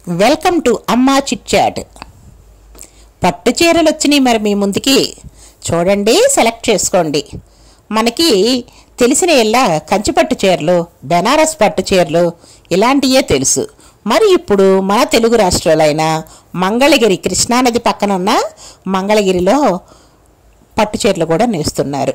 welcome to అమ్మా chit chat పట్టు చీరలు వచ్చినాయి మరి మీ ముందుకి చూడండి సెలెక్ట్ చేసుకోండి మనకి తెలిసిన ఇలా కంచి పట్టు చీరలు బెనారస్ పట్టు చీరలు ఇలాంటివే తెలుసు మరి ఇప్పుడు మన తెలుగు రాష్ట్రాలైన మంగళగిరి కృష్ణానది పక్కన ఉన్న మంగళగిరిలో పట్టు చీరలు కూడా నేస్తున్నారు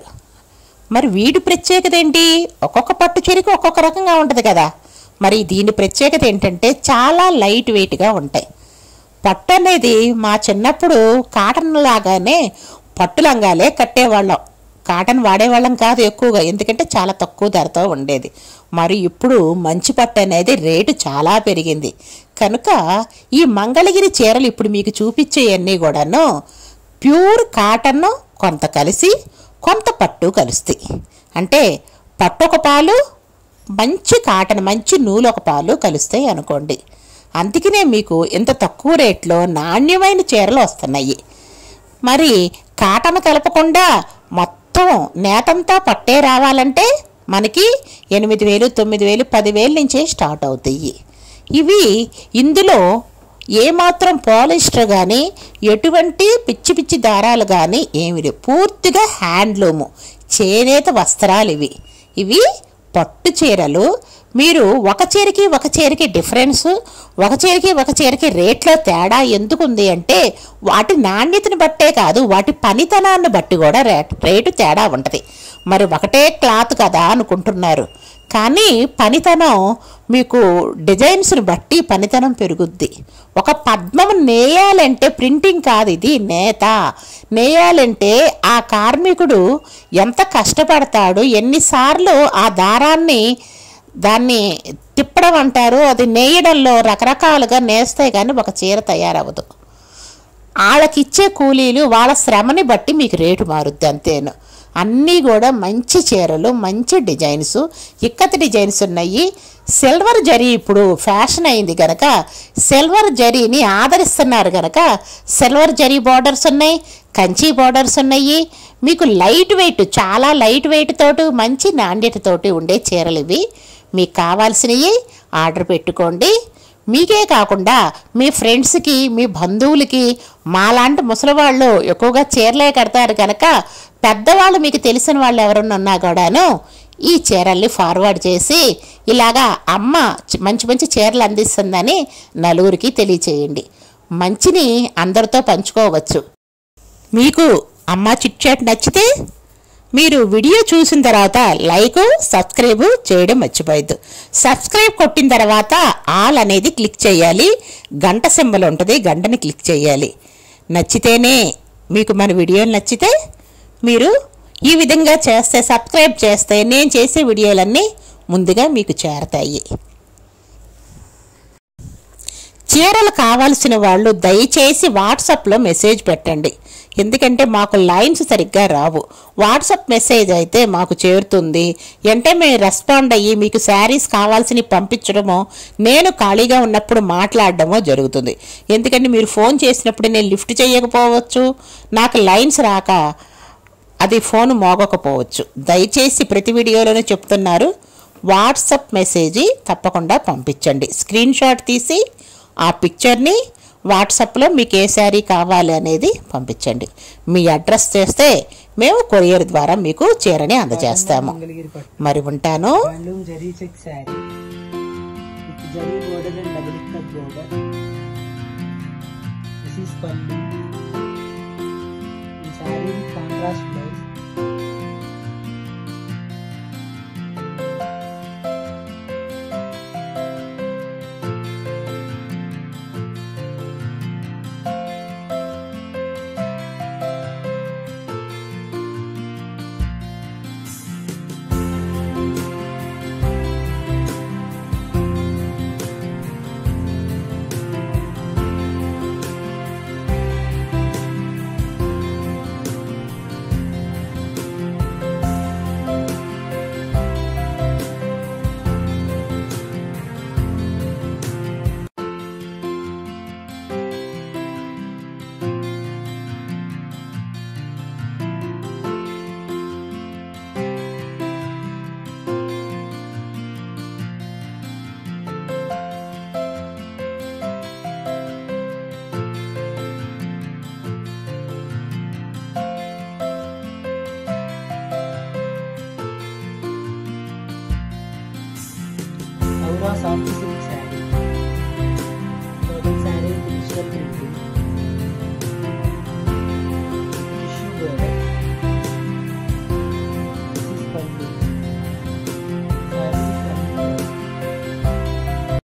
మరి వీడి ప్రత్యేకత ఏంటి ఒక్కొక్క పట్టు చీరకు ఒక్కొక్క రకంగా ఉంటుంది కదా మరి దీని ప్రత్యేకత ఏంటంటే చాలా లైట్ వెయిట్గా ఉంటాయి పట్టు అనేది మా చిన్నప్పుడు కాటన్ లాగానే పట్టు లంగాలే కట్టేవాళ్ళం కాటన్ వాడేవాళ్ళం కాదు ఎక్కువగా ఎందుకంటే చాలా తక్కువ ధరతో ఉండేది మరి ఇప్పుడు మంచి పట్టు అనేది రేటు చాలా పెరిగింది కనుక ఈ మంగళగిరి చీరలు ఇప్పుడు మీకు చూపించేవన్నీ కూడాను ప్యూర్ కాటన్ కొంత కలిసి కొంత పట్టు కలుస్తాయి అంటే పట్టు ఒక పాలు మంచి కాటన్ మంచి నూలు ఒక పాలు కలుస్తాయి అనుకోండి అందుకనే మీకు ఇంత తక్కువ రేట్లో నాణ్యమైన చీరలు వస్తున్నాయి మరి కాటన్ కలపకుండా మొత్తం నేతంతా పట్టే రావాలంటే మనకి ఎనిమిది వేలు తొమ్మిది వేలు పదివేల నుంచే స్టార్ట్ అవుతాయి ఇవి ఇందులో ఏమాత్రం పాలిస్టర్ కానీ ఎటువంటి పిచ్చి పిచ్చి దారాలు కానీ ఏమి లేవు పూర్తిగా హ్యాండ్లూము చేనేత వస్త్రాలు ఇవి ఇవి పట్టు చీరలు మీరు ఒక చీరకి ఒక చీరకి డిఫరెన్స్ ఒక చీరకి ఒక చీరకి రేట్లో తేడా ఎందుకు ఉంది అంటే వాటి నాణ్యతను బట్టే కాదు వాటి పనితనాన్ని బట్టి కూడా రేట్ రేటు తేడా ఉంటుంది మరి ఒకటే క్లాత్ కదా అనుకుంటున్నారు కానీ పనితనం మీకు డిజైన్స్ని బట్టి పనితనం పెరుగుద్ది ఒక పద్మం నేయాలంటే ప్రింటింగ్ కాదు ఇది నేత నేయాలంటే ఆ కార్మికుడు ఎంత కష్టపడతాడు ఎన్నిసార్లు ఆ దారాన్ని దాన్ని తిప్పడం అంటారు అది నేయడంలో రకరకాలుగా నేస్తాయి కానీ ఒక చీర తయారవ్వదు వాళ్ళకిచ్చే కూలీలు వాళ్ళ శ్రమని బట్టి మీకు రేటు మారుద్ది అంతేను అన్నీ కూడా మంచి చీరలు మంచి డిజైన్స్ ఇక్కత డిజైన్స్ ఉన్నాయి సిల్వర్ జరీ ఇప్పుడు ఫ్యాషన్ అయింది గనక సిల్వర్ జరీని ఆదరిస్తున్నారు గనక సిల్వర్ జరీ బార్డర్స్ ఉన్నాయి కంచి బార్డర్స్ ఉన్నాయి మీకు లైట్ వెయిట్ చాలా లైట్ వెయిట్ తోటి మంచి నాణ్యతతోటి ఉండే చీరలు ఇవి మీకు కావాల్సినవి ఆర్డర్ పెట్టుకోండి మీకే కాకుండా మీ ఫ్రెండ్స్కి మీ బంధువులకి మాలాంటి ముసలివాళ్ళు ఎక్కువగా చీరలే కడతారు కనుక పెద్దవాళ్ళు మీకు తెలిసిన వాళ్ళు ఎవరన్నా ఉన్నా కూడాను ఈ చీరల్ని ఫార్వర్డ్ చేసి ఇలాగా అమ్మ చి- మంచి మంచి చీరలు అందిస్తుందని నలుగురికి తెలియచేయండి మంచిని అందరితో పంచుకోవచ్చు మీకు అమ్మ చిట్ చాట్ నచ్చితే మీరు వీడియో చూసిన తర్వాత లైక్ సబ్స్క్రైబ్ చేయడం మర్చిపోయద్దు సబ్స్క్రైబ్ కొట్టిన తర్వాత ఆల్ అనేది క్లిక్ చేయాలి గంట సింబల్ ఉంటుంది గంటని క్లిక్ చేయాలి నచ్చితేనే మీకు మన వీడియోలు నచ్చితే మీరు ఈ విధంగా చేస్తే సబ్స్క్రైబ్ చేస్తే నేను చేసే వీడియోలన్నీ ముందుగా మీకు చేరతాయి చీరలు కావాల్సిన వాళ్ళు దయచేసి వాట్సాప్లో మెసేజ్ పెట్టండి ఎందుకంటే మాకు లైన్స్ సరిగ్గా రావు వాట్సాప్ మెసేజ్ అయితే మాకు చేరుతుంది అంటే మేము రెస్పాండ్ అయ్యి మీకు శారీస్ కావాల్సినవి పంపించడమో నేను ఖాళీగా ఉన్నప్పుడు మాట్లాడడమో జరుగుతుంది ఎందుకంటే మీరు ఫోన్ చేసినప్పుడు నేను లిఫ్ట్ చేయకపోవచ్చు నాకు లైన్స్ రాక అది ఫోన్ మోగకపోవచ్చు దయచేసి ప్రతి వీడియోలోనూ చెప్తున్నారు వాట్సాప్ మెసేజ్ తప్పకుండా పంపించండి స్క్రీన్ షాట్ తీసి ఆ పిక్చర్ని వాట్సాప్లో మీకు ఏ శారీ కావాలి అనేది పంపించండి మీ అడ్రస్ చేస్తే మేము కొరియర్ ద్వారా మీకు చీరని అందజేస్తాము మంగళగిరి పట్టు మరి ఉంటాను handloom zari check sari with zari border and double cut border this is pallu ఈ శారీ కాంట్రాస్ట్ బ్లౌజ్ బాగా సాఫ్ట్